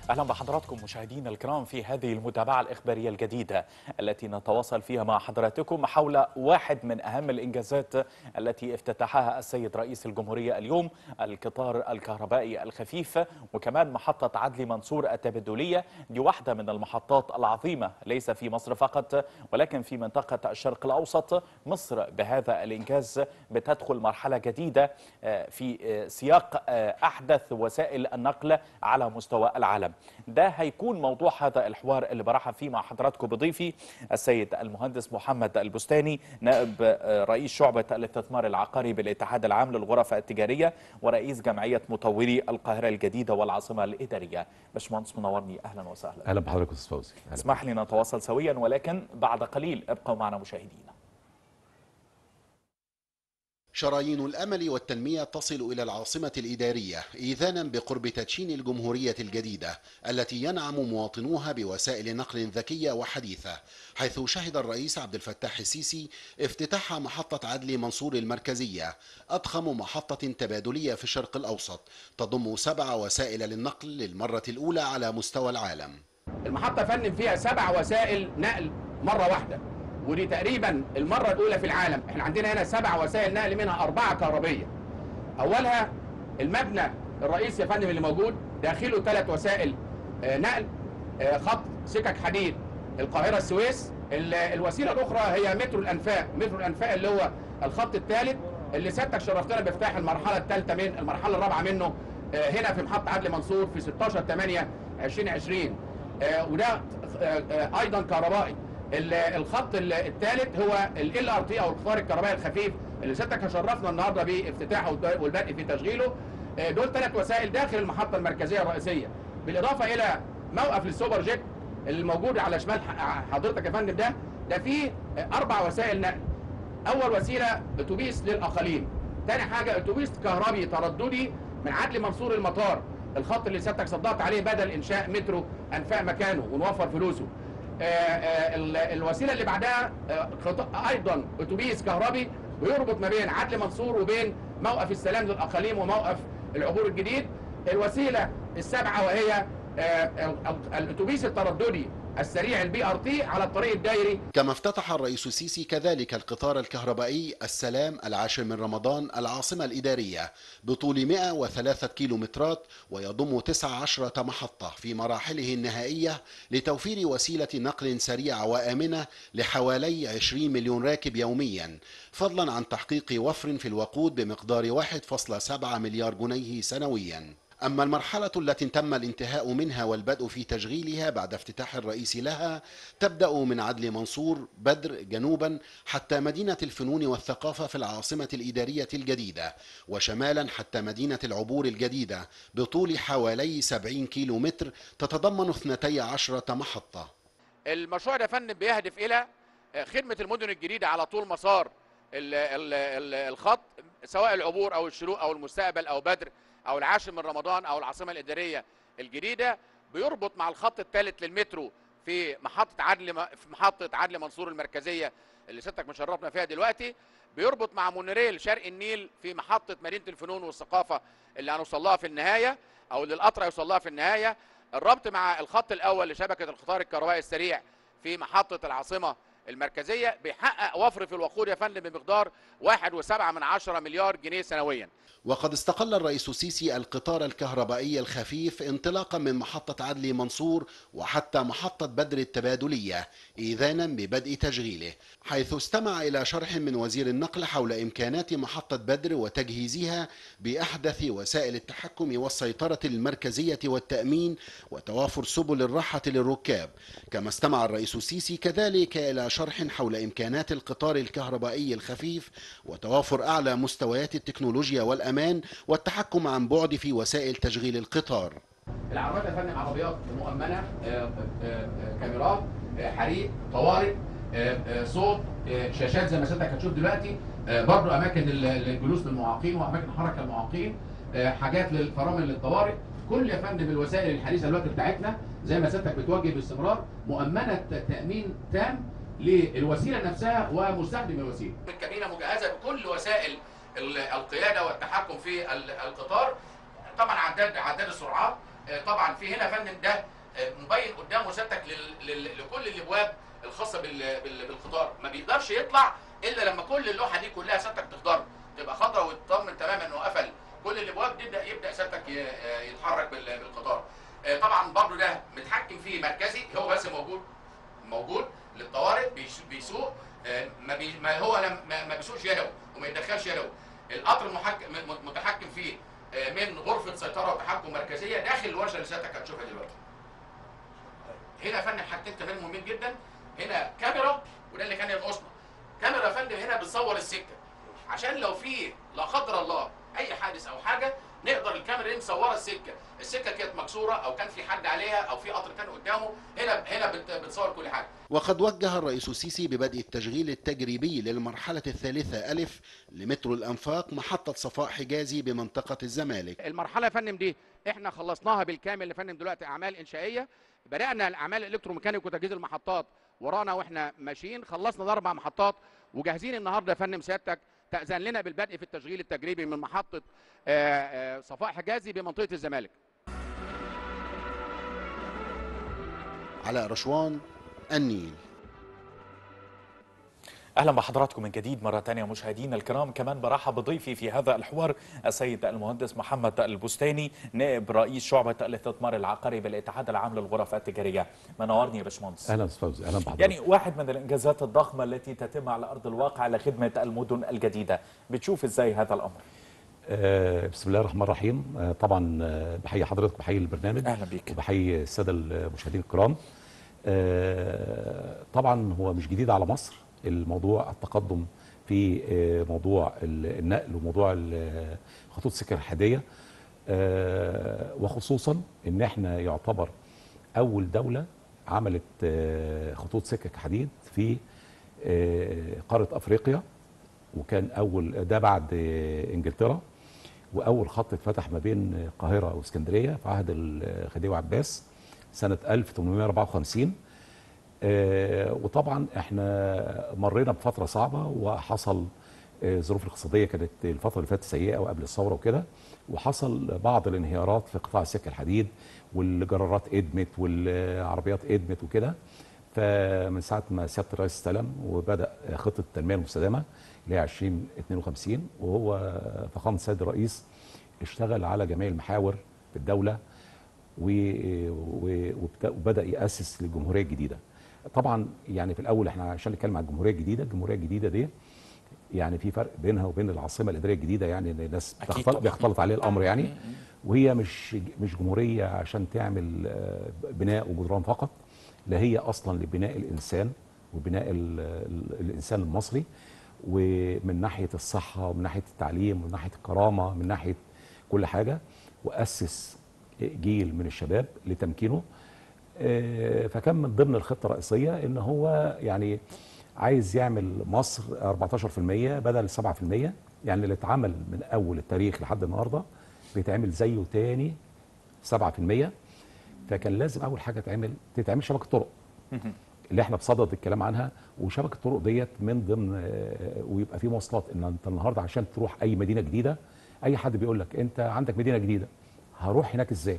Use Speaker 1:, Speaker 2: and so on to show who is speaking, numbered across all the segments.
Speaker 1: اهلا بحضراتكم مشاهدينا الكرام في هذه المتابعه الاخباريه الجديده التي نتواصل فيها مع حضراتكم حول واحد من اهم الانجازات التي افتتحها السيد رئيس الجمهوريه اليوم القطار الكهربائي الخفيف وكمان محطه عدلي منصور التبادليه دي واحده من المحطات العظيمه ليس في مصر فقط ولكن في منطقه الشرق الاوسط مصر بهذا الانجاز بتدخل مرحله جديده في سياق احدث وسائل النقل على مستوى العالم ده هيكون موضوع هذا الحوار اللي برحب فيه مع حضراتكم بضيفي السيد المهندس محمد البستاني نائب رئيس شعبة الاستثمار العقاري بالاتحاد العام للغرف التجارية ورئيس جمعية مطوري القاهرة الجديدة والعاصمة الإدارية باشمهندس منورني أهلا وسهلا
Speaker 2: اهلا بحضرتك استاذ فوزي أهلا.
Speaker 1: اسمح لي نتواصل سويا ولكن بعد قليل ابقوا معنا مشاهدينا
Speaker 3: شرايين الأمل والتنمية تصل إلى العاصمة الإدارية إيذانا بقرب تدشين الجمهورية الجديدة التي ينعم مواطنوها بوسائل نقل ذكية وحديثة حيث شهد الرئيس عبد الفتاح السيسي افتتاح محطة عدلي منصور المركزية أضخم محطة تبادلية في الشرق الأوسط تضم سبع وسائل للنقل للمرة الأولى على مستوى العالم
Speaker 4: المحطة فنم فيها سبع وسائل نقل مرة واحدة ودي تقريبا المرة الأولى في العالم احنا عندنا هنا سبع وسائل نقل منها أربعة كهربية أولها المبنى الرئيسي يا فندم اللي موجود داخله ثلاث وسائل آه، نقل آه، خط سكك حديد القاهرة السويس ال- الوسيلة الأخرى هي مترو الأنفاق مترو الأنفاق اللي هو الخط الثالث اللي سيادتك شرفتنا بافتتاح المرحلة الثالثة من المرحلة الرابعة منه آه، هنا في محطة عدلي منصور في 16 8 2020 آه، وده آه، آه، أيضا كهربائي ال- الخط ال- الثالث هو ال ار تي او القطار الكهربائي الخفيف اللي سيادتك شرفنا النهارده بافتتاحه والد- والبدء في تشغيله آه، دول ثلاث وسائل داخل المحطه المركزيه الرئيسيه بالاضافه الى موقف للسوبر جيت الموجود على شمال ح- حضرتك يا فندم ده ده فيه آه، اربع وسائل نقل اول وسيله اتوبيس للاقاليم تاني حاجه اتوبيس كهربي ترددي من عدلي منصور المطار الخط اللي سيادتك صدقت عليه بدل انشاء مترو انفاق مكانه ونوفر فلوسه آه، آه، ال- الوسيله اللي بعدها آه، خط- ايضا اتوبيس كهربي بيربط ما بين عدلي منصور وبين موقف السلام للاقاليم وموقف العبور الجديد الوسيله السابعه وهي آه، ال- ال- الاتوبيس الترددي السريع البي ار تي على الطريق الدائري
Speaker 3: كما افتتح الرئيس السيسي كذلك القطار الكهربائي السلام العاشر من رمضان العاصمة الإدارية بطول 103 كيلومترات ويضم 19 محطة في مراحله النهائية لتوفير وسيلة نقل سريعة وآمنة لحوالي 20 مليون راكب يوميا فضلا عن تحقيق وفر في الوقود بمقدار 1.7 مليار جنيه سنويا أما المرحلة التي تم الانتهاء منها والبدء في تشغيلها بعد افتتاح الرئيس لها تبدأ من عدلي منصور بدر جنوبا حتى مدينة الفنون والثقافة في العاصمة الإدارية الجديدة وشمالا حتى مدينة العبور الجديدة بطول حوالي 70 كيلو متر تتضمن 12 محطة
Speaker 4: المشروع ده فن بيهدف الى خدمه المدن الجديده على طول مسار ال ال ال الخط سواء العبور او الشروق او المستقبل او بدر او العاشر من رمضان او العاصمه الاداريه الجديده بيربط مع الخط الثالث للمترو في محطه عدل في محطه عدل منصور المركزيه اللي ستك مشرفنا فيها دلوقتي بيربط مع مونوريل شرق النيل في محطه مدينه الفنون والثقافه اللي هنوصل لها في النهايه او اللي القطر هيوصل لها في النهايه الربط مع الخط الاول لشبكه القطار الكهربائي السريع في محطه العاصمه المركزيه بيحقق وفر في الوقود يا فندم بمقدار 1.7 من عشرة مليار جنيه سنويا
Speaker 3: وقد استقل الرئيس السيسي القطار الكهربائي الخفيف انطلاقا من محطة عدلي منصور وحتى محطة بدر التبادلية إذانا ببدء تشغيله حيث استمع إلى شرح من وزير النقل حول إمكانات محطة بدر وتجهيزها بأحدث وسائل التحكم والسيطرة المركزية والتأمين وتوافر سبل الراحة للركاب كما استمع الرئيس السيسي كذلك إلى شرح حول إمكانات القطار الكهربائي الخفيف وتوافر أعلى مستويات التكنولوجيا والأمان والتحكم عن بعد في وسائل تشغيل القطار
Speaker 4: العربيات يا فندم عربيات مؤمنه آه، آه، آه، كاميرات آه، حريق طوارئ آه، آه، صوت آه، شاشات زي ما سيادتك هتشوف دلوقتي آه، برضو اماكن لل- للجلوس للمعاقين واماكن حركه المعاقين آه، حاجات للفرامل للطوارئ كل يا فندم الوسائل الحديثه دلوقتي بتاعتنا زي ما سيادتك بتوجه باستمرار مؤمنه تامين تام للوسيله نفسها ومستخدم الوسيله. الكابينه مجهزه بكل وسائل ال- القياده والتحكم في ال- القطار طبعا عداد عداد السرعات آه، طبعا في هنا يا فندم ده آه، مبين قدامه سيادتك لل- لل- لكل الابواب الخاصه بال- بال- بالخضار ما بيقدرش يطلع الا لما كل اللوحه دي كلها سيادتك تخضر تبقى خضراء وتطمن تماما انه قفل كل الابواب يبدا يبدا سيادتك ي- آه، يتحرك بال- بالقطار آه، طبعا برضو ده متحكم فيه مركزي هو بس موجود موجود للطوارئ بيش- بيسوق آه، ما, بي ما هو لم ما, ما بيسوقش يدوي وما يتدخلش يدوي القطر المحكم م- متحكم فيه آه، من غرفه سيطره وتحكم مركزيه داخل الورشه اللي سيادتك هتشوفها دلوقتي هنا يا فندم حاجتين كمان مهمين جدا هنا كاميرا وده اللي كان ينقصنا كاميرا يا فندم هنا بتصور السكه عشان لو في لا قدر الله اي حادث او حاجه نقدر الكاميرا دي مصوره السكه السكه كانت مكسوره او كان في حد عليها او في قطر كان قدامه هنا هنا بت- بتصور كل حاجه
Speaker 3: وقد وجه الرئيس السيسي ببدء التشغيل التجريبي للمرحلة الثالثة ألف لمترو الأنفاق محطة صفاء حجازي بمنطقة الزمالك
Speaker 4: المرحله يا فندم دي احنا خلصناها بالكامل يا فندم دلوقتي اعمال انشائيه بدانا الاعمال الالكتروميكانيك وتجهيز المحطات ورانا واحنا ماشيين خلصنا الاربع محطات وجاهزين النهارده يا فندم سيادتك تاذن لنا بالبدء في التشغيل التجريبي من محطه آه، آه، صفاء حجازي بمنطقه الزمالك
Speaker 3: علاء رشوان النيل
Speaker 1: اهلا بحضراتكم من جديد مره ثانيه مشاهدينا الكرام كمان برحب بضيفي في هذا الحوار السيد المهندس محمد البستاني نائب رئيس شعبه الاستثمار العقاري بالاتحاد العام للغرف التجاريه منورني يا باشمهندس
Speaker 2: اهلا استاذ فوزي اهلا بحضرتك
Speaker 1: يعني واحد من الانجازات الضخمه التي تتم على ارض الواقع لخدمه المدن الجديده بتشوف ازاي هذا الامر
Speaker 2: آه بسم الله الرحمن الرحيم آه طبعا آه بحيي حضرتك وبحيي البرنامج
Speaker 1: اهلا بيك
Speaker 2: وبحيي الساده المشاهدين الكرام آه طبعا هو مش جديد على مصر الموضوع التقدم في آه موضوع ال- النقل وموضوع ال- خطوط السكه الحديه آه وخصوصا ان احنا يعتبر اول دوله عملت آه خطوط سكك حديد في آه قاره افريقيا وكان اول ده بعد آه، انجلترا واول خط اتفتح ما بين القاهره واسكندريه في عهد الخديوي عباس سنه 1854 آه، وطبعا احنا مرينا بفتره صعبه وحصل آه، الظروف الاقتصاديه كانت الفتره اللي فاتت سيئه وقبل الثوره وكده وحصل بعض الانهيارات في قطاع السكه الحديد والجرارات ادمت والعربيات ادمت وكده فمن ساعه ما سياده الرئيس استلم وبدا خطه التنميه المستدامه اللي هي 2052 وهو فخامه السيد الرئيس اشتغل على جميع المحاور في الدوله و- و- وبت- وبدا ياسس للجمهوريه الجديده. طبعا يعني في الاول احنا عشان نتكلم عن الجمهوريه الجديده، الجمهوريه الجديده دي يعني في فرق بينها وبين العاصمه الاداريه الجديده يعني ان الناس
Speaker 1: أكيد
Speaker 2: بتختلط
Speaker 1: طبعاً.
Speaker 2: بيختلط عليه الامر يعني وهي مش مش جمهوريه عشان تعمل آه، بناء وجدران فقط لا هي اصلا لبناء الانسان وبناء ال- ال- الانسان المصري ومن ناحيه الصحه ومن ناحيه التعليم ومن ناحيه الكرامه من ناحيه كل حاجه واسس جيل من الشباب لتمكينه آه، فكان من ضمن الخطه الرئيسيه ان هو يعني عايز يعمل مصر 14% بدل 7% يعني اللي اتعمل من اول التاريخ لحد النهارده بيتعمل زيه تاني 7% فكان لازم اول حاجه تعمل تتعمل شبكه طرق اللي احنا بصدد الكلام عنها وشبكه الطرق ديت من ضمن آه، ويبقى في مواصلات ان انت النهارده عشان تروح اي مدينه جديده اي حد بيقول لك انت عندك مدينه جديده هروح هناك ازاي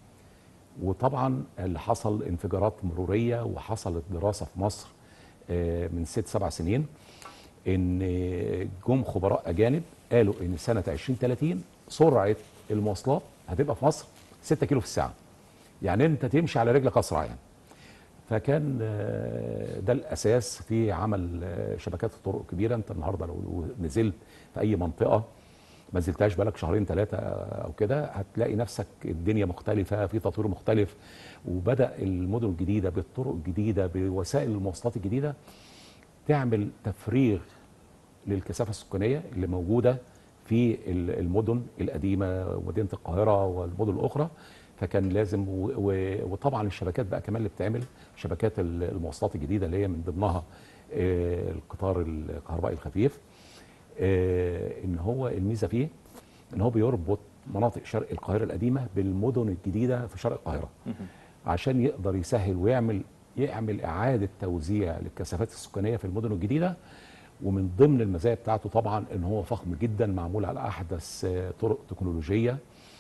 Speaker 2: وطبعا اللي حصل انفجارات مروريه وحصلت دراسه في مصر آه، من ست سبع سنين ان جم خبراء اجانب قالوا ان سنه 2030 سرعه المواصلات هتبقى في مصر 6 كيلو في الساعه يعني انت تمشي على رجلك اسرع يعني فكان آه، ده الاساس في عمل آه، شبكات الطرق كبيره انت النهارده لو نزلت في اي منطقه ما نزلتهاش بقالك شهرين ثلاثه او كده هتلاقي نفسك الدنيا مختلفه في تطوير مختلف وبدا المدن الجديده بالطرق الجديده بوسائل المواصلات الجديده تعمل تفريغ للكثافه السكانيه اللي موجوده في ال- المدن القديمه ومدينه القاهره والمدن الاخرى فكان لازم و- و- وطبعا الشبكات بقى كمان اللي بتعمل شبكات ال- المواصلات الجديده اللي هي من ضمنها آه، القطار الكهربائي الخفيف آه، ان هو الميزه فيه ان هو بيربط مناطق شرق القاهره القديمه بالمدن الجديده في شرق القاهره عشان يقدر يسهل ويعمل يعمل اعاده توزيع للكثافات السكانيه في المدن الجديده ومن ضمن المزايا بتاعته طبعا ان هو فخم جدا معمول على احدث آه، طرق تكنولوجيه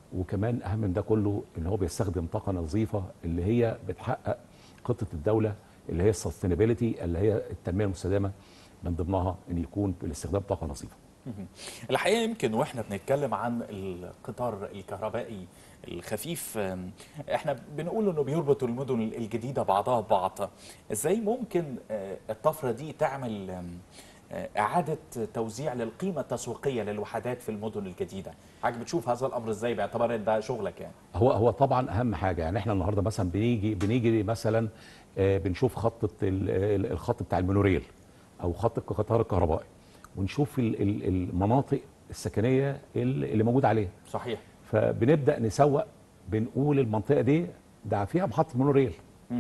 Speaker 2: وكمان اهم من ده كله ان هو بيستخدم طاقه نظيفه اللي هي بتحقق خطه الدوله اللي هي السستينابيلتي اللي هي التنميه المستدامه من ضمنها ان يكون بالاستخدام طاقه نظيفه
Speaker 1: الحقيقه يمكن واحنا بنتكلم عن القطار الكهربائي الخفيف آم، احنا بنقول انه بيربط المدن الجديده بعضها ببعض ازاي ممكن آه، الطفره دي تعمل آم، آه، اعاده توزيع للقيمه التسويقيه للوحدات في المدن الجديده حضرتك بتشوف هذا الامر ازاي باعتبار إن ده شغلك يعني
Speaker 2: هو هو طبعا اهم حاجه يعني احنا النهارده مثلا بنيجي بنيجي مثلا آه، بنشوف خط الخط بتاع المونوريل او خط القطار الكهربائي ونشوف ال- ال- المناطق السكنيه اللي اللي موجود عليها
Speaker 1: صحيح
Speaker 2: فبنبدا نسوق بنقول المنطقه دي ده فيها محطه مونوريل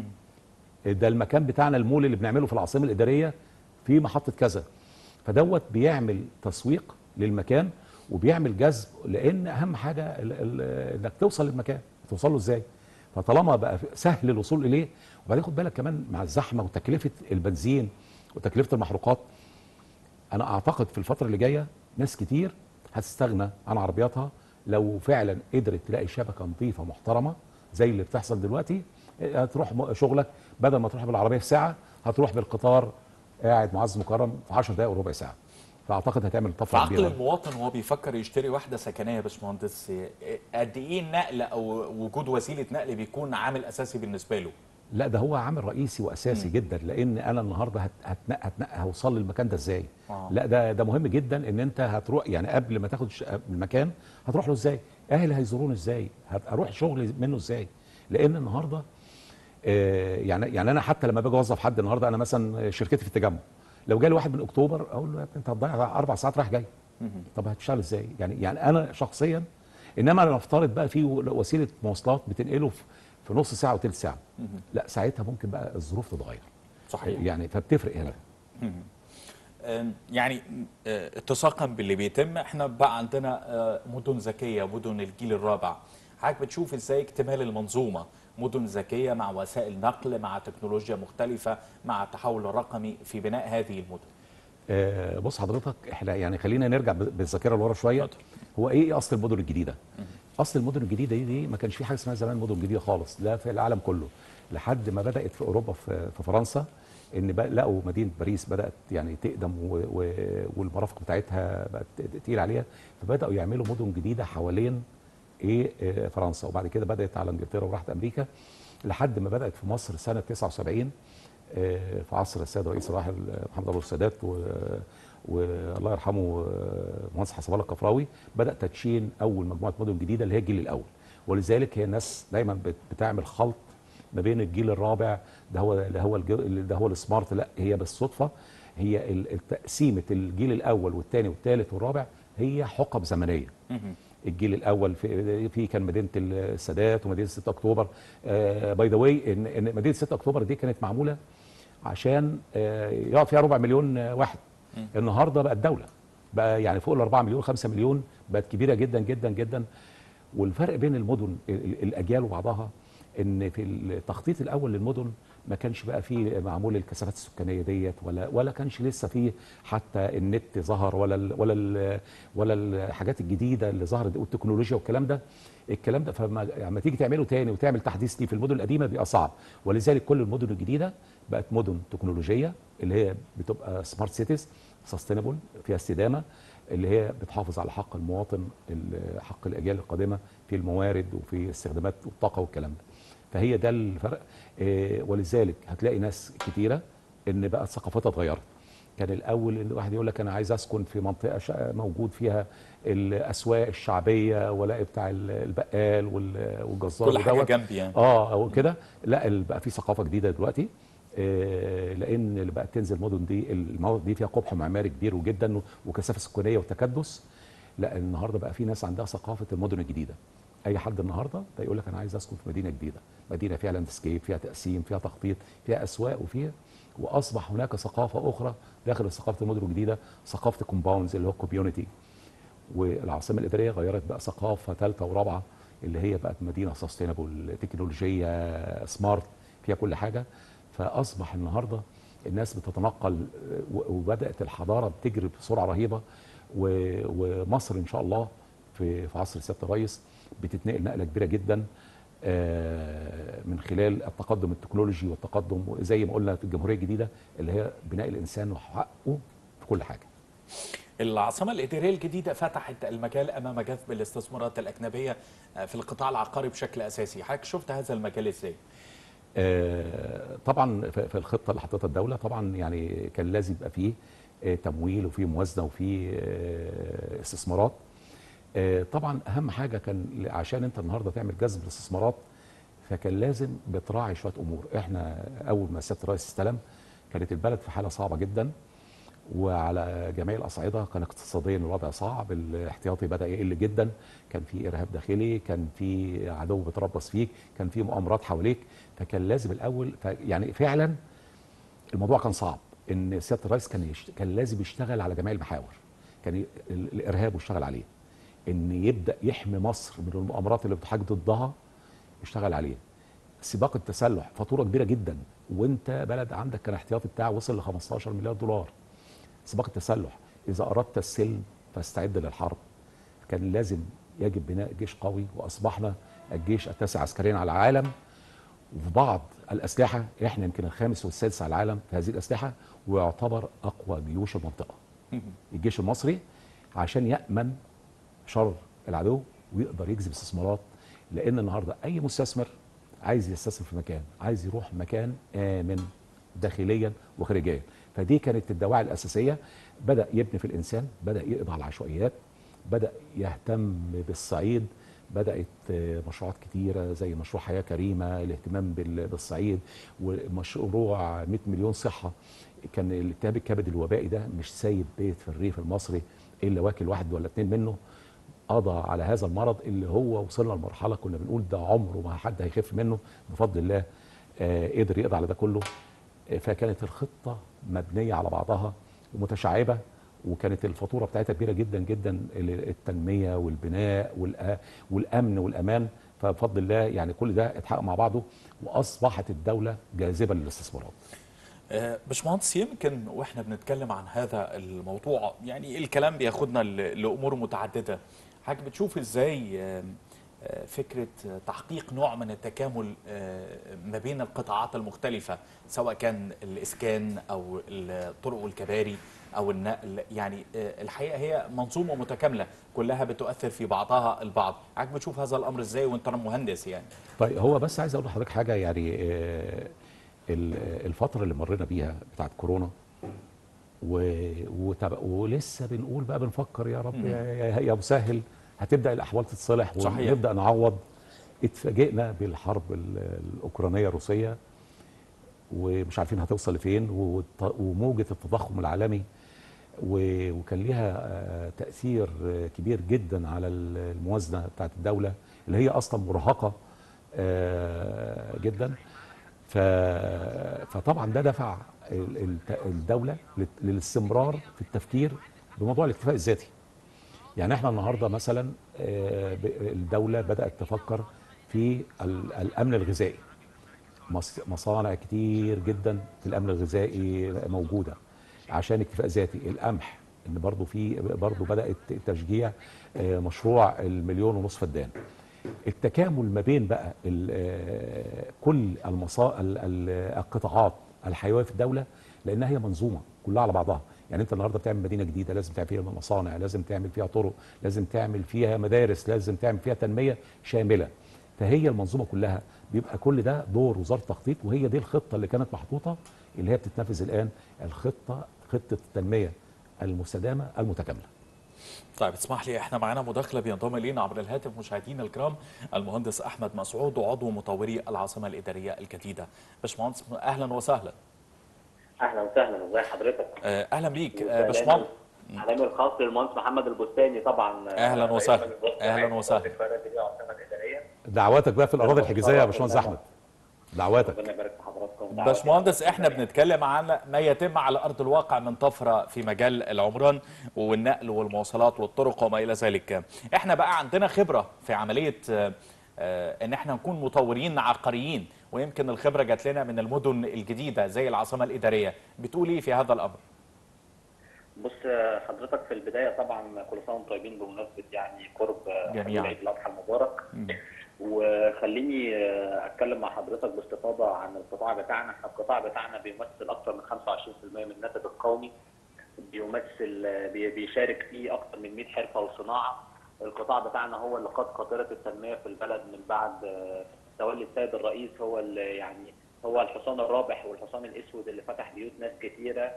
Speaker 2: ده المكان بتاعنا المول اللي بنعمله في العاصمه الاداريه في محطه كذا فدوت بيعمل تسويق للمكان وبيعمل جذب لان اهم حاجه ال- ال- انك توصل للمكان توصل له ازاي فطالما بقى سهل الوصول اليه وبعدين خد بالك كمان مع الزحمه وتكلفه البنزين وتكلفه المحروقات انا اعتقد في الفتره اللي جايه ناس كتير هتستغنى عن عربياتها لو فعلا قدرت تلاقي شبكه نظيفه محترمه زي اللي بتحصل دلوقتي هتروح م- شغلك بدل ما تروح بالعربيه في ساعه هتروح بالقطار قاعد معز مكرم في 10 دقائق وربع ساعه فاعتقد هتعمل
Speaker 1: في
Speaker 2: طفره
Speaker 1: عقل
Speaker 2: كبيره
Speaker 1: المواطن وهو بيفكر يشتري واحده سكنيه يا باشمهندس آه، قد ايه النقل او وجود وسيله نقل بيكون عامل اساسي بالنسبه له
Speaker 2: لا ده هو عامل رئيسي واساسي جدا لان انا النهارده هت- هتنقى هتنقى هوصل للمكان ده ازاي
Speaker 1: آه.
Speaker 2: لا ده ده مهم جدا ان انت هتروح يعني قبل ما تاخد ش- المكان هتروح له ازاي اهلي هيزوروني ازاي هت- هروح شغل منه ازاي لان النهارده آه، يعني يعني انا حتى لما باجي اوظف حد النهارده انا مثلا شركتي في التجمع لو جالي واحد من اكتوبر اقول له يا ابني انت هتضيع اربع ساعات رايح جاي طب هتشتغل ازاي يعني يعني انا شخصيا انما انا نفترض بقى في وسيله مواصلات بتنقله في في نص ساعه وثلث ساعه لا ساعتها ممكن بقى الظروف تتغير
Speaker 1: صحيح
Speaker 2: يعني فبتفرق هنا
Speaker 1: آم، يعني آه، اتساقا باللي بيتم احنا بقى عندنا آه، مدن ذكيه مدن الجيل الرابع حضرتك بتشوف ازاي اكتمال المنظومه مدن ذكيه مع وسائل نقل مع تكنولوجيا مختلفه مع التحول الرقمي في بناء هذه المدن
Speaker 2: آه، بص حضرتك احنا يعني خلينا نرجع ب- بالذاكره لورا شويه
Speaker 1: اتفضل.
Speaker 2: هو ايه اصل المدن الجديده اصل المدن الجديده دي, دي ما كانش في حاجه اسمها زمان مدن جديده خالص لا في العالم كله لحد ما بدات في اوروبا في, في فرنسا ان بقى لقوا مدينه باريس بدات يعني تقدم و و والمرافق بتاعتها بقت تقيل عليها فبداوا يعملوا مدن جديده حوالين ايه آه، فرنسا وبعد كده بدات على انجلترا وراحت امريكا لحد ما بدات في مصر سنه 79 آه، في عصر السيد الرئيس الراحل محمد انور السادات و- والله يرحمه آه، مهندس حسب الله الكفراوي بدا تدشين اول مجموعه مدن جديده اللي هي الجيل الاول ولذلك هي الناس دايما بت- بتعمل خلط ما بين الجيل الرابع ده هو ده هو الج- ده هو السمارت لا هي بالصدفه هي ال- تقسيمه الجيل الاول والثاني والثالث والرابع هي حقب زمنيه الجيل الاول في في كان مدينه السادات ومدينه 6 اكتوبر باي ذا واي ان ان مدينه 6 اكتوبر دي كانت معموله عشان آه، يقعد فيها ربع مليون آه، واحد النهارده بقت دوله بقى يعني فوق ال 4 مليون 5 مليون بقت كبيره جدا جدا جدا والفرق بين المدن ال- ال- الاجيال وبعضها ان في التخطيط الاول للمدن ما كانش بقى فيه معمول الكثافات السكانيه ديت ولا ولا كانش لسه فيه حتى النت ظهر ولا ال ولا ال ولا الحاجات الجديده اللي ظهرت والتكنولوجيا والكلام ده الكلام ده فلما لما تيجي تعمله تاني وتعمل تحديث ليه في المدن القديمه بيبقى صعب ولذلك كل المدن الجديده بقت مدن تكنولوجيه اللي هي بتبقى سمارت سيتيز سستينبل فيها استدامه اللي هي بتحافظ على حق المواطن ال- حق الاجيال القادمه في الموارد وفي استخدامات الطاقه والكلام ده فهي ده الفرق آه، ولذلك هتلاقي ناس كتيره ان بقى ثقافتها اتغيرت كان الاول ان الواحد يقول لك انا عايز اسكن في منطقه شا- موجود فيها الاسواق الشعبيه والاقي بتاع ال- البقال وال- والجزار
Speaker 1: كل حاجه
Speaker 2: ودوت.
Speaker 1: جنبي يعني
Speaker 2: اه او كده لا ال- بقى في ثقافه جديده دلوقتي آه، لان اللي بقت تنزل مدن دي المناطق دي فيها قبح معماري كبير جدا وكثافه سكانيه وتكدس لا النهارده بقى في ناس عندها ثقافه المدن الجديده اي حد النهارده ده يقول لك انا عايز اسكن في مدينه جديده مدينه فيها لاندسكيب فيها تقسيم فيها تخطيط فيها اسواق وفيها واصبح هناك ثقافه اخرى داخل ثقافه المدن الجديده ثقافه الكومباوندز اللي هو كوميونتي والعاصمه الاداريه غيرت بقى ثقافه ثالثه ورابعه اللي هي بقت مدينه سستينبل تكنولوجيه سمارت فيها كل حاجه فاصبح النهارده الناس بتتنقل و- وبدات الحضاره بتجري بسرعه رهيبه و- ومصر ان شاء الله في في عصر سياده الرئيس بتتنقل نقله كبيره جدا آه، من خلال التقدم التكنولوجي والتقدم زي ما قلنا في الجمهوريه الجديده اللي هي بناء الانسان وحقه في كل حاجه
Speaker 1: العاصمة الإدارية الجديدة فتحت المجال أمام جذب الاستثمارات الأجنبية آه، في القطاع العقاري بشكل أساسي حضرتك شفت هذا المجال إزاي؟
Speaker 2: آه، طبعا في في الخطه اللي حطتها الدوله طبعا يعني كان لازم يبقى فيه آه، تمويل وفيه موازنه وفيه آه، استثمارات آه، طبعا اهم حاجه كان عشان انت النهارده تعمل جذب الاستثمارات فكان لازم بتراعي شويه امور احنا اول ما سياده الرئيس استلم كانت البلد في حاله صعبه جدا وعلى جميع الاصعده كان اقتصاديا الوضع صعب الاحتياطي بدا يقل جدا كان في ارهاب داخلي كان في عدو بيتربص فيك كان في مؤامرات حواليك فكان لازم الاول ف يعني فعلا الموضوع كان صعب ان سياده الرئيس كان يشت... كان لازم يشتغل على جميع المحاور كان ي... ال- الارهاب واشتغل عليه ان يبدا يحمي مصر من المؤامرات اللي بتحاج ضدها يشتغل عليه سباق التسلح فاتوره كبيره جدا وانت بلد عندك كان احتياطي بتاعه وصل ل 15 مليار دولار سباق التسلح اذا اردت السلم فاستعد للحرب كان لازم يجب بناء جيش قوي واصبحنا الجيش التاسع عسكريا على العالم وفي بعض الاسلحه احنا يمكن الخامس والسادس على العالم في هذه الاسلحه ويعتبر اقوى جيوش المنطقه الجيش المصري عشان يامن شر العدو ويقدر يجذب استثمارات لان النهارده اي مستثمر عايز يستثمر في مكان عايز يروح مكان امن داخليا وخارجيا فدي كانت الدواعي الاساسيه بدا يبني في الانسان بدا يقضي على العشوائيات بدا يهتم بالصعيد بدات آه، مشروعات كتيره زي مشروع حياه كريمه الاهتمام بال- بالصعيد ومشروع 100 مليون صحه كان الالتهاب الكبد الوبائي ده مش سايب بيت في الريف المصري الا واكل واحد ولا اتنين منه قضى على هذا المرض اللي هو وصلنا لمرحله كنا بنقول ده عمره ما حد هيخف منه بفضل الله آه قدر يقضي على ده كله آه فكانت الخطه مبنيه على بعضها ومتشعبه وكانت الفاتوره بتاعتها كبيره جدا جدا ال- التنميه والبناء والأ- والامن والامان فبفضل الله يعني كل ده اتحقق مع بعضه واصبحت الدوله جاذبه للاستثمارات
Speaker 1: آه، باشمهندس يمكن واحنا بنتكلم عن هذا الموضوع يعني الكلام بياخدنا ل- لامور متعدده حضرتك بتشوف ازاي آه، آه، فكره تحقيق نوع من التكامل آه، ما بين القطاعات المختلفه سواء كان الاسكان او الطرق والكباري او النقل يعني آه، الحقيقه هي منظومه متكامله كلها بتؤثر في بعضها البعض حضرتك بتشوف هذا الامر ازاي وانت مهندس يعني
Speaker 2: طيب هو بس عايز اقول لحضرتك حاجه يعني آه، ال- الفتره اللي مرينا بيها بتاعت كورونا و... وتب... ولسه بنقول بقى بنفكر يا رب يا, يا, يا مسهل هتبدا الاحوال تتصلح
Speaker 1: صحيح.
Speaker 2: ونبدا نعوض اتفاجئنا بالحرب ال- الاوكرانيه الروسيه ومش عارفين هتوصل لفين والت- وموجه التضخم العالمي و- وكان ليها آه، تاثير آه، كبير جدا على ال- الموازنه بتاعت الدوله اللي هي اصلا مرهقه آه، جدا ف... فطبعا ده دفع ال- ال- الدوله لل- للاستمرار في التفكير بموضوع الاكتفاء الذاتي يعني احنا النهارده مثلا آه، ب- الدوله بدات تفكر في ال- الامن الغذائي مص- مصانع كتير جدا في الامن الغذائي موجوده عشان اكتفاء ذاتي القمح ان برضو في برضو بدات تشجيع آه، مشروع المليون ونص فدان التكامل ما بين بقى ال- آه، كل المصا... ال- ال- القطاعات الحيويه في الدوله لانها هي منظومه كلها على بعضها يعني انت النهارده بتعمل مدينه جديده لازم تعمل فيها مصانع لازم تعمل فيها طرق لازم تعمل فيها مدارس لازم تعمل فيها تنميه شامله فهي المنظومه كلها بيبقى كل ده دور وزاره التخطيط وهي دي الخطه اللي كانت محطوطه اللي هي بتتنفذ الان الخطه خطه التنميه المستدامه المتكامله
Speaker 1: طيب اسمح لي احنا معانا مداخله بينضم الينا عبر الهاتف مشاهدينا الكرام المهندس احمد مسعود وعضو مطوري العاصمه الاداريه الجديده باشمهندس اهلا وسهلا
Speaker 5: اهلا وسهلا ازي حضرتك
Speaker 1: آه، اهلا بيك آه، باشمهندس
Speaker 5: اعلامي الخاص للمهندس محمد البستاني طبعا
Speaker 1: أهلاً
Speaker 5: رئيس
Speaker 1: وسهلاً.
Speaker 5: مجلس الوزراء
Speaker 1: أهلاً وسهلاً.
Speaker 5: والإدارة الإدارية والعاصمة الإدارية.
Speaker 2: دعواتك بقى في الاراضي الحجازيه يا باشمهندس احمد دعواتك
Speaker 5: ربنا يبارك في حضراتكم
Speaker 1: باشمهندس احنا بنتكلم عن ما يتم على ارض الواقع من طفره في مجال العمران والنقل والمواصلات والطرق وما الى ذلك احنا بقى عندنا خبره في عمليه آه، آه، ان احنا نكون مطورين عقاريين ويمكن الخبره جات لنا من المدن الجديده زي العاصمه الاداريه بتقول ايه في هذا الامر
Speaker 5: بص حضرتك في البدايه طبعا كل سنه وانتم طيبين بمناسبه يعني قرب
Speaker 1: جميعاً.
Speaker 5: عيد الاضحى المبارك
Speaker 1: مم.
Speaker 5: وخليني اتكلم مع حضرتك باستفاضه عن القطاع بتاعنا احنا القطاع بتاعنا بيمثل اكثر من 25% من الناتج القومي بيمثل بي- بيشارك فيه اكثر من 100 حرفه وصناعه القطاع بتاعنا هو اللي قاد قاطره التنميه في البلد من بعد آه، تولي السيد الرئيس هو اللي يعني هو الحصان الرابح والحصان الاسود اللي فتح بيوت ناس كتيره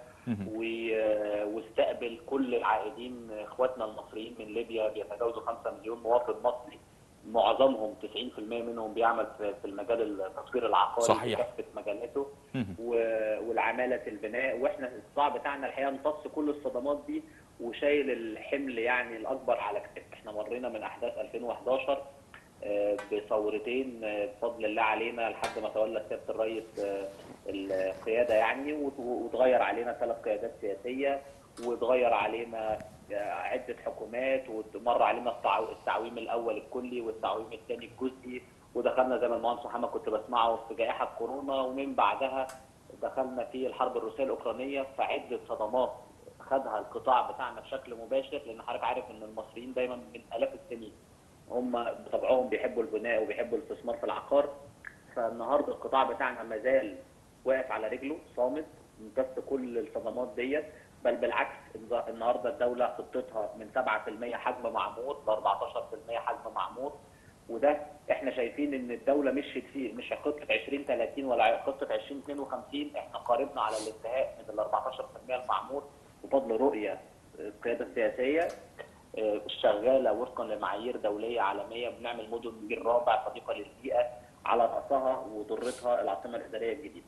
Speaker 5: و- واستقبل كل العائدين اخواتنا المصريين من ليبيا بيتجاوزوا 5 مليون مواطن مصري معظمهم 90% منهم بيعمل في في المجال التطوير العقاري
Speaker 1: صحيح.
Speaker 5: بكافه مجالاته
Speaker 1: مهم.
Speaker 5: و- والعماله البناء واحنا القطاع بتاعنا الحقيقه امتص كل الصدمات دي وشايل الحمل يعني الاكبر على كتافه احنا مرينا من احداث 2011 آه، بثورتين آه، بفضل الله علينا لحد ما تولى سياده الرئيس آه، القياده يعني وت- واتغير علينا ثلاث قيادات سياسيه واتغير علينا آه، عده حكومات ومر علينا التعو- التعويم الاول الكلي والتعويم الثاني الجزئي ودخلنا زي ما المهندس محمد كنت بسمعه في جائحه كورونا ومن بعدها دخلنا في الحرب الروسيه الاوكرانيه فعده صدمات خدها القطاع بتاعنا بشكل مباشر لان حضرتك عارف ان المصريين دايما من الاف السنين هم بطبعهم بيحبوا البناء وبيحبوا الاستثمار في العقار فالنهارده القطاع بتاعنا ما زال واقف على رجله صامد امتص كل الصدمات ديت بل بالعكس النهار- النهارده الدوله خطتها من 7% حجم معمور ل 14% حجم معمور وده احنا شايفين ان الدوله مشيت فيه مش خطه 2030 ولا خطه 2052 احنا قاربنا على الانتهاء من ال 14% المعمور بفضل رؤيه القياده السياسيه آه، شغاله وفقا لمعايير دوليه عالميه بنعمل مدن جيل رابع صديقه للبيئه على راسها وضرتها العاصمه الاداريه الجديده.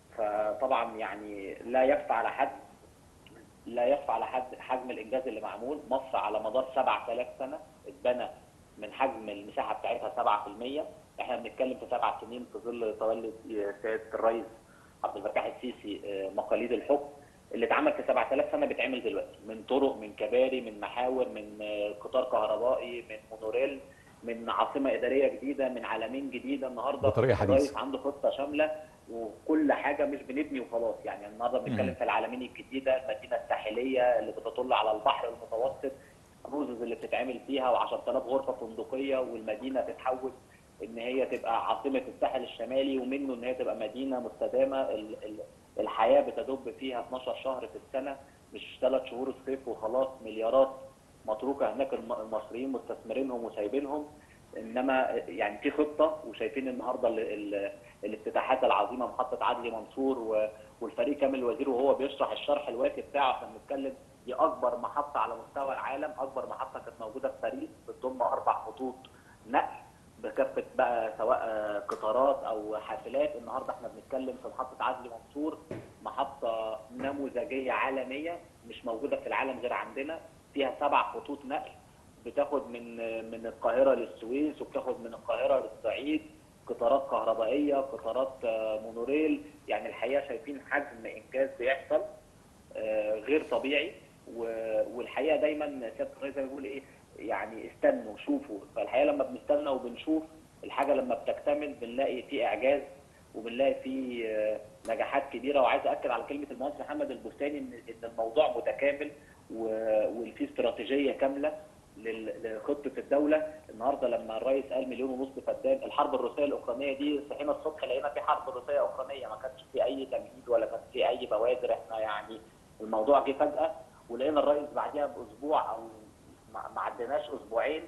Speaker 5: فطبعا يعني لا يخفى على حد لا يخفى على حد حجم الانجاز اللي معمول مصر على مدار 7000 سنه اتبنى من حجم المساحه بتاعتها 7% احنا بنتكلم في سبع سنين في ظل تولي سياده الرئيس عبد الفتاح السيسي آه، مقاليد الحكم اللي اتعمل في 7000 سنه بيتعمل دلوقتي من طرق من كباري من محاور من آه، قطار كهربائي من مونوريل من عاصمه اداريه جديده من عالمين جديده النهارده
Speaker 2: بطريقة حديثة.
Speaker 5: الرئيس عنده خطه شامله وكل حاجه مش بنبني وخلاص يعني النهارده بنتكلم
Speaker 1: مم.
Speaker 5: في العالمين الجديده المدينه الساحليه اللي بتطل على البحر المتوسط كروزز اللي بتتعمل فيها و10000 غرفه فندقيه والمدينه تتحول ان هي تبقى عاصمه الساحل الشمالي ومنه ان هي تبقى مدينه مستدامه ال- ال- الحياه بتدب فيها 12 شهر في السنه مش ثلاث شهور الصيف وخلاص مليارات متروكه هناك الم- المصريين مستثمرينهم وسايبينهم انما يعني في خطه وشايفين النهارده ال- ال- الافتتاحات العظيمه محطه عدلي منصور و- والفريق كامل الوزير وهو بيشرح الشرح الوافي بتاعه احنا بنتكلم دي اكبر محطه على مستوى العالم اكبر محطه كانت موجوده في باريس بتضم اربع خطوط نقل بكافه بقى سواء آه، قطارات او حافلات النهارده احنا بنتكلم في محطه عدلي منصور محطه نموذجيه عالميه مش موجوده في العالم غير عندنا فيها سبع خطوط نقل بتاخد من من القاهره للسويس وبتاخد من القاهره للصعيد قطارات كهربائيه قطارات آه، مونوريل يعني الحقيقه شايفين حجم انجاز بيحصل آه، غير طبيعي و- والحقيقه دايما سياده الرئيس زي ما بيقول ايه يعني استنوا شوفوا فالحقيقه لما بنستنى وبنشوف الحاجه لما بتكتمل بنلاقي في اعجاز وبنلاقي في آه، نجاحات كبيره وعايز اكد على كلمه المهندس محمد البستاني ان ان الموضوع متكامل و- وفي استراتيجيه كامله لل- لخطه الدوله النهارده لما الرئيس قال مليون ونص فدان الحرب الروسيه الاوكرانيه دي صحينا الصبح لقينا في حرب روسيه اوكرانيه ما كانش في اي تمهيد ولا كان في اي بوادر احنا يعني الموضوع جه فجاه ولقينا الرئيس بعدها باسبوع او ما ما عديناش اسبوعين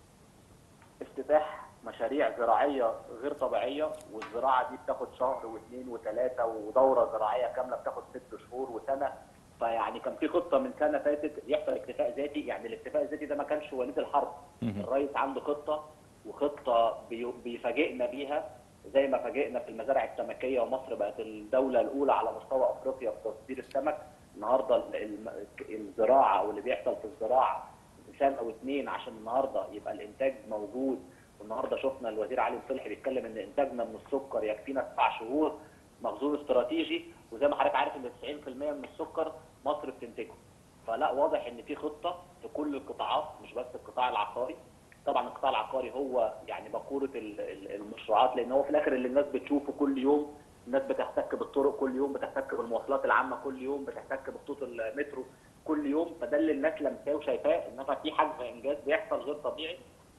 Speaker 5: افتتاح مشاريع زراعيه غير طبيعيه والزراعه دي بتاخد شهر واثنين وثلاثه ودوره زراعيه كامله بتاخد ست شهور وسنه فيعني كان في خطه من سنه فاتت يحصل اكتفاء ذاتي يعني الاكتفاء الذاتي ده ما كانش وليد الحرب الرئيس عنده خطه وخطه بي- بيفاجئنا بيها زي ما فاجئنا في المزارع السمكيه ومصر بقت الدوله الاولى على مستوى افريقيا في تصدير السمك النهارده ال- الم- الزراعه او اللي بيحصل في الزراعه سنه او اتنين عشان النهارده يبقى الانتاج موجود والنهارده شفنا الوزير علي صلحي بيتكلم ان انتاجنا من السكر يكفينا تسع شهور مخزون استراتيجي وزي ما حضرتك عارف ان 90% من السكر مصر بتنتجه فلا واضح ان في خطه في كل القطاعات مش بس القطاع العقاري طبعا القطاع العقاري هو يعني بقوره ال- ال- المشروعات لان هو في الاخر اللي الناس بتشوفه كل يوم الناس بتحتك بالطرق كل يوم بتحتك بالمواصلات العامه كل يوم بتحتك بخطوط المترو كل يوم فده اللي الناس لمساه وشايفاه انما في حجم انجاز بيحصل غير طبيعي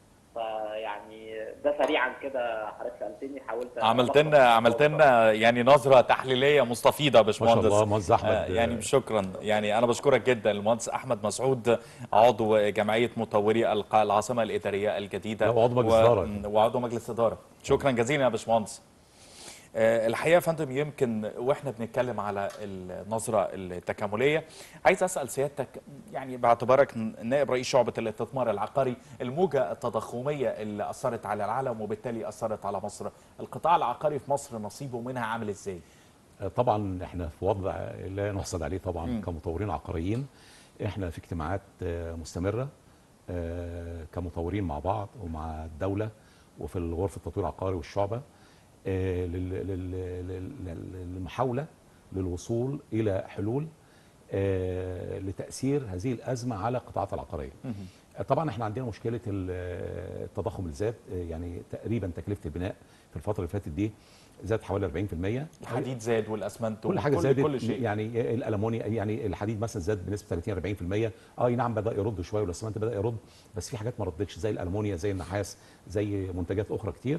Speaker 5: فيعني ده سريعا كده حضرتك سالتني حاولت
Speaker 1: عملت
Speaker 5: ألخص
Speaker 1: لنا عملت
Speaker 5: الموضوع.
Speaker 1: لنا يعني نظره تحليليه مستفيضه يا
Speaker 2: ما شاء
Speaker 1: باشمهندس
Speaker 2: الله مهندس احمد
Speaker 1: آه، يعني شكرا يعني انا بشكرك جدا المهندس احمد مسعود عضو جمعيه مطوري الق- العاصمه الاداريه الجديده
Speaker 2: لا، وعضو مجلس
Speaker 1: و-
Speaker 2: إدارة.
Speaker 1: وعضو مجلس اداره شكرا جزيلا يا باشمهندس آه، الحقيقه يا فندم يمكن واحنا بنتكلم على النظره التكامليه عايز اسال سيادتك يعني باعتبارك نائب رئيس شعبه الاستثمار العقاري الموجه التضخميه اللي اثرت على العالم وبالتالي اثرت على مصر القطاع العقاري في مصر نصيبه منها عامل ازاي
Speaker 2: طبعا احنا في وضع لا نحسد عليه طبعا
Speaker 1: مم.
Speaker 2: كمطورين عقاريين احنا في اجتماعات آه، مستمره آه، كمطورين مع بعض ومع الدوله وفي غرفه التطوير العقاري والشعبه آه، لل- لل- لل- لل- للمحاوله للوصول الى حلول آه، لتاثير هذه الازمه على القطاعات العقاريه. آه، طبعا احنا عندنا مشكله ال- آه، التضخم اللي زاد آه، يعني تقريبا تكلفه البناء في الفتره اللي فاتت دي زاد حوالي 40%
Speaker 1: الحديد زاد والاسمنت
Speaker 2: كل حاجه
Speaker 1: وكل-
Speaker 2: زادت
Speaker 1: كل شيء
Speaker 2: يعني الالمونيا يعني الحديد مثلا زاد بنسبه 30 40% اه أي نعم بدا يرد شويه والاسمنت بدا يرد بس في حاجات ما ردتش زي الالمونيا زي النحاس زي منتجات اخرى كتير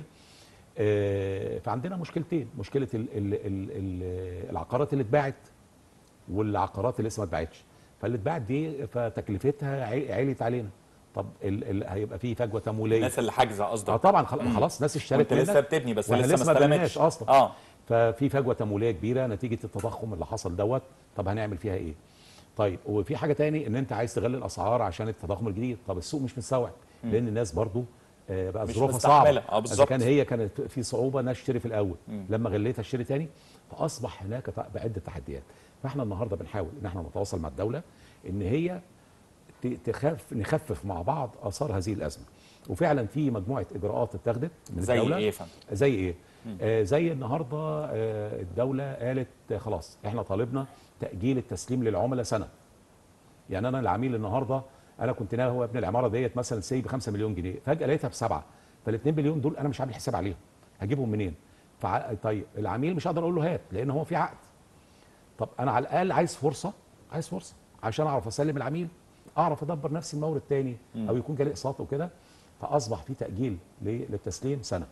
Speaker 2: آه، فعندنا مشكلتين مشكله ال ال ال ال العقارات اللي اتباعت والعقارات اللي لسه ما اتباعتش فاللي اتباعت دي فتكلفتها عي- عليت علينا طب ال ال هيبقى في فجوه تمويليه
Speaker 1: الناس اللي حاجزه
Speaker 2: اه
Speaker 1: قصدك
Speaker 2: طبعا خلاص خلاص ناس اشترت
Speaker 1: وانت لسه
Speaker 2: منك
Speaker 1: بتبني بس
Speaker 2: وإحنا
Speaker 1: لسه ما
Speaker 2: بنيناش
Speaker 1: استلمتش
Speaker 2: اصلا
Speaker 1: اه
Speaker 2: ففي فجوه تمويليه كبيره نتيجه التضخم اللي حصل دوت طب هنعمل فيها ايه طيب وفي حاجه تاني ان انت عايز تغلي الاسعار عشان التضخم الجديد طب السوق مش مستوعب لان الناس برضو آه، بقى
Speaker 1: مش
Speaker 2: ظروفها
Speaker 1: مستحملة.
Speaker 2: صعبه
Speaker 1: اه
Speaker 2: إذا
Speaker 1: بالظبط.
Speaker 2: كان هي كانت في صعوبه انها تشتري في الاول لما غليتها اشتري تاني فاصبح هناك ت- بعده تحديات فاحنا النهارده بنحاول ان احنا نتواصل مع الدوله ان هي ت- تخف نخفف مع بعض اثار هذه الازمه وفعلا في مجموعه اجراءات اتخذت من
Speaker 1: زي
Speaker 2: الدوله
Speaker 1: ايه يا فندم
Speaker 2: زي ايه آه زي النهارده آه الدوله قالت آه خلاص احنا طالبنا تاجيل التسليم للعملاء سنه يعني انا العميل النهارده انا كنت ناوي هو ابن العماره ديت مثلا سي ب 5 مليون جنيه فجاه لقيتها بسبعه فال 2 مليون دول انا مش عامل حساب عليهم هجيبهم منين فع... طيب العميل مش هقدر اقول له هات لان هو في عقد طب انا على الاقل عايز فرصه عايز فرصه عشان اعرف اسلم العميل اعرف ادبر نفسي المورد تاني او يكون جالي اقساط وكده فاصبح في تاجيل ل- للتسليم سنه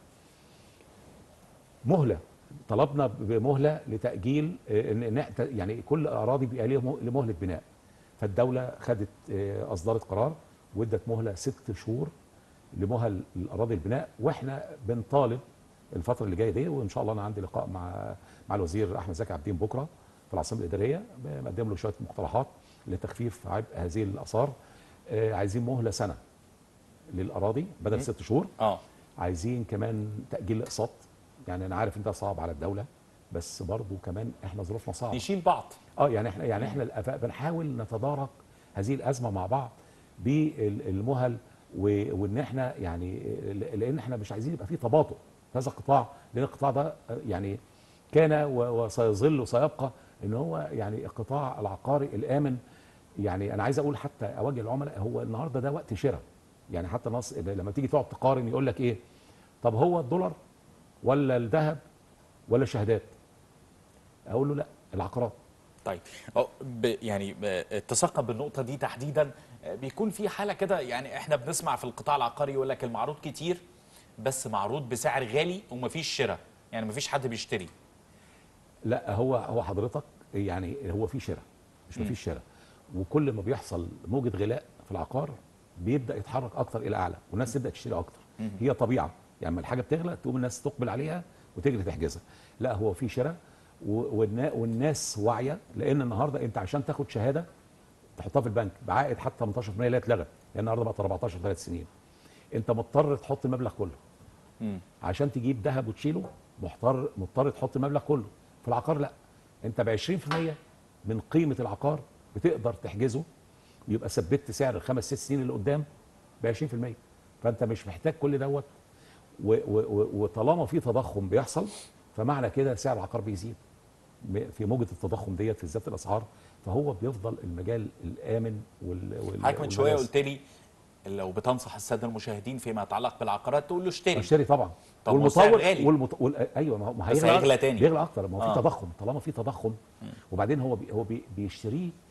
Speaker 2: مهله طلبنا بمهله لتاجيل آه، ان إن- يعني كل اراضي بيبقى ليها مه- مهله بناء فالدوله خدت آه، اصدرت قرار وادت مهله ست شهور لمهل الاراضي البناء واحنا بنطالب الفتره اللي جايه دي وان شاء الله انا عندي لقاء مع مع الوزير احمد زكي عبدين بكره في العاصمه الاداريه بقدم له شويه مقترحات لتخفيف عبء هذه الاثار آه، عايزين مهله سنه للاراضي بدل ست شهور
Speaker 1: اه
Speaker 2: عايزين كمان تاجيل الاقساط يعني انا عارف ان ده صعب على الدوله بس برضه كمان احنا ظروفنا صعبه
Speaker 1: نشيل بعض
Speaker 2: اه يعني احنا يعني احنا الأف- بنحاول نتدارك هذه الازمه مع بعض بالمهل و- وان احنا يعني ل- لان احنا مش عايزين يبقى في تباطؤ في هذا القطاع لان القطاع ده يعني كان و- وسيظل وسيبقى ان هو يعني القطاع العقاري الامن يعني انا عايز اقول حتى اوجه العملاء هو النهارده ده وقت شراء يعني حتى الناس لما تيجي تقعد تقارن يقول لك ايه طب هو الدولار ولا الذهب ولا الشهادات اقول له لا العقارات
Speaker 1: طيب أو ب يعني ب- اتساقا بالنقطه دي تحديدا آه، بيكون في حاله كده يعني احنا بنسمع في القطاع العقاري يقول لك المعروض كتير بس معروض بسعر غالي ومفيش شراء يعني مفيش حد بيشتري
Speaker 2: لا هو هو حضرتك يعني هو في شراء مش مفيش شراء وكل ما بيحصل موجة غلاء في العقار بيبدا يتحرك اكتر الى اعلى والناس تبدا تشتري اكتر هي طبيعه يعني لما الحاجه بتغلى تقوم الناس تقبل عليها وتجري تحجزها لا هو في شراء و- والنا- والناس واعيه لان النهارده انت عشان تاخد شهاده تحطها في البنك بعائد حتى 18% لا اتلغت لان النهارده بقت 14 ثلاث سنين انت مضطر تحط المبلغ كله
Speaker 1: مم.
Speaker 2: عشان تجيب ذهب وتشيله مضطر مضطر تحط المبلغ كله في العقار لا انت ب 20% من قيمه العقار بتقدر تحجزه يبقى ثبت سعر الخمس ست سنين اللي قدام ب 20% فانت مش محتاج كل دوت و- و- و- وطالما في تضخم بيحصل فمعنى كده سعر العقار بيزيد م- في موجه التضخم ديت في زياده الاسعار فهو بيفضل المجال الامن وال, وال
Speaker 1: حضرتك من شويه
Speaker 2: والملاذ.
Speaker 1: قلت لي لو بتنصح الساده المشاهدين فيما يتعلق بالعقارات تقول له اشتري
Speaker 2: اشتري طبعا
Speaker 1: طب ما هو سعر غالي.
Speaker 2: والمط... وال... ايوه ما هو ما
Speaker 1: بس
Speaker 2: هيغلى
Speaker 1: هيغلى تاني.
Speaker 2: بيغلى اكتر ما هو
Speaker 1: آه.
Speaker 2: في تضخم طالما في تضخم وبعدين هو بي... هو بي... بيشتريه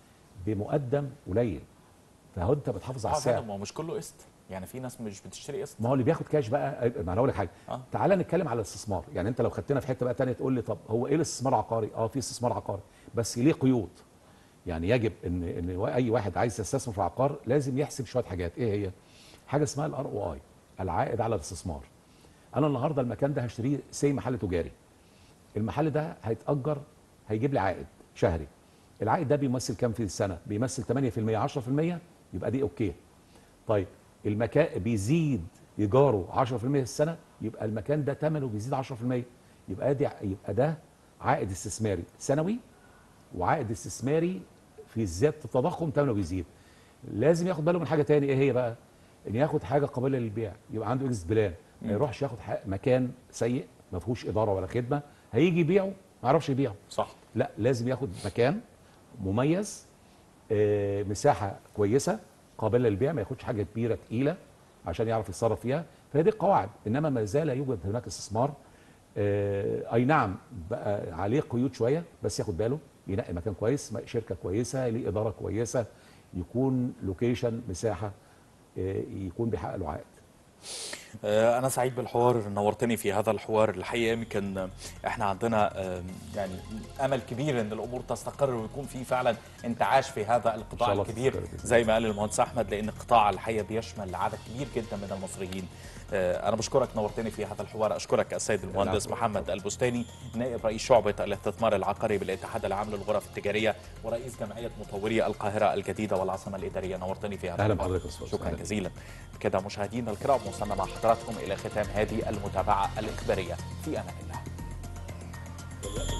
Speaker 2: بمقدم قليل فهو انت بتحافظ على
Speaker 1: اه فعلا
Speaker 2: السعر
Speaker 1: ما هو مش كله قسط يعني في ناس مش بتشتري قسط
Speaker 2: ما هو اللي بياخد كاش بقى ما انا اقول لك حاجه
Speaker 1: آه.
Speaker 2: تعال نتكلم على الاستثمار يعني انت لو خدتنا في حته بقى تانية تقول لي طب هو ايه الاستثمار العقاري اه في استثمار عقاري بس ليه قيود يعني يجب ان ان اي واحد عايز يستثمر في العقار لازم يحسب شويه حاجات ايه هي حاجه اسمها الار او اي العائد على الاستثمار انا النهارده المكان ده هشتريه سي محل تجاري المحل ده هيتاجر هيجيب لي عائد شهري العائد ده بيمثل كام في السنه بيمثل 8% 10% يبقى دي اوكي طيب المكان بيزيد ايجاره 10% في السنه يبقى المكان ده ثمنه بيزيد 10% يبقى دي يبقى ده عائد استثماري سنوي وعائد استثماري في زياده التضخم ثمنه بيزيد لازم ياخد باله من حاجه تاني ايه هي بقى ان ياخد حاجه قابله للبيع يبقى عنده اكس بلان ما يروحش ياخد ح- مكان سيء ما فيهوش اداره ولا خدمه هيجي يبيعه ما يعرفش يبيعه
Speaker 1: صح
Speaker 2: لا لازم ياخد مكان مميز آه، مساحه كويسه قابله للبيع ما ياخدش حاجه كبيره تقيله عشان يعرف يتصرف فيها فهي دي القواعد انما ما زال يوجد هناك استثمار آه، اي نعم بقى عليه قيود شويه بس ياخد باله ينقي مكان كويس شركه كويسه ليه اداره كويسه يكون لوكيشن مساحه آه، يكون بيحقق له عائد
Speaker 1: آه، أنا سعيد بالحوار نورتني في هذا الحوار الحقيقة يمكن آه، إحنا عندنا آه، يعني أمل كبير إن الأمور تستقر ويكون في فعلا انتعاش في هذا القطاع
Speaker 2: الله
Speaker 1: الكبير
Speaker 2: تستقر بإذن
Speaker 1: زي ما قال المهندس أحمد لأن القطاع الحقيقة بيشمل عدد كبير جدا من المصريين آه، أنا بشكرك نورتني في هذا الحوار أشكرك السيد المهندس
Speaker 2: العفو.
Speaker 1: محمد البستاني نائب رئيس شعبة الاستثمار العقاري بالاتحاد العام للغرف التجارية ورئيس جمعية مطوري القاهرة الجديدة والعاصمة الإدارية نورتني في هذا
Speaker 2: أهلا
Speaker 1: الحوار.
Speaker 2: بحضرتك يا أستاذ.
Speaker 1: شكرا
Speaker 2: أهلا.
Speaker 1: جزيلا بكده مشاهدينا الكرام وصلنا مع حضراتكم إلى ختام هذه المتابعة الإخبارية في أمان الله